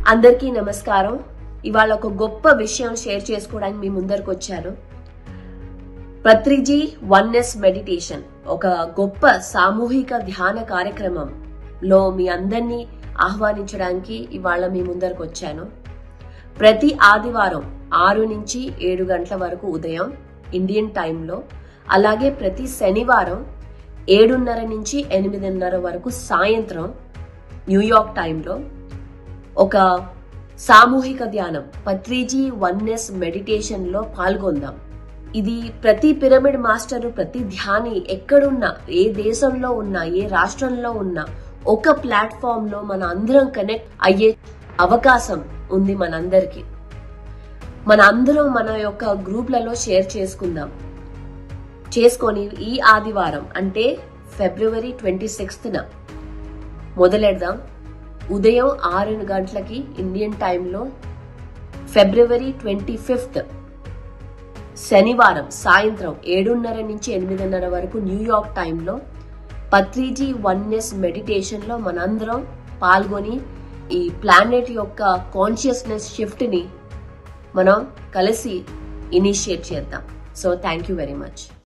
అందరికీ నమస్కారం ఇవాళ ఒక గొప్ప విషయం షేర్ చేసుకోవడానికి మీ ముందరకు వచ్చాను పత్రిజీ వన్నెస్ మెడిటేషన్ ఒక గొప్ప సామూహిక ధ్యాన కార్యక్రమంలో మీ అందరినీ ఆహ్వానించడానికి ఇవాళ మీ ముందరకు వచ్చాను ప్రతి ఆదివారం ఆరు నుంచి ఏడు గంటల వరకు ఉదయం ఇండియన్ టైంలో అలాగే ప్రతి శనివారం ఏడున్నర నుంచి ఎనిమిదిన్నర వరకు సాయంత్రం న్యూయార్క్ టైంలో ఒక సామూహిక ధ్యానం పత్రిజీ వన్నెస్ మెడిటేషన్ లో పాల్గొందాం ఇది ప్రతి పిరమిడ్ మాస్టర్ ప్రతి ధ్యాని ఎక్కడున్నా ఏ దేశంలో ఉన్నా ఏ రాష్ట్రంలో ఉన్నా ఒక ప్లాట్ఫామ్ లో మన అందరం కనెక్ట్ అయ్యే అవకాశం ఉంది మనందరికి మన అందరం మన యొక్క గ్రూప్లలో షేర్ చేసుకుందాం చేసుకొని ఈ ఆదివారం అంటే ఫిబ్రవరి ట్వంటీ సిక్స్త్న మొదలెడదాం ఉదయం ఆరు గంటలకి ఇండియన్ టైంలో ఫిబ్రవరి ట్వంటీ ఫిఫ్త్ శనివారం సాయంత్రం ఏడున్నర నుంచి ఎనిమిదిన్నర వరకు న్యూయార్క్ టైంలో పత్రిజీ వన్నెస్ మెడిటేషన్లో మనందరం పాల్గొని ఈ ప్లానెట్ యొక్క కాన్షియస్నెస్ షిఫ్ట్ని మనం కలిసి ఇనిషియేట్ చేద్దాం so thank you very much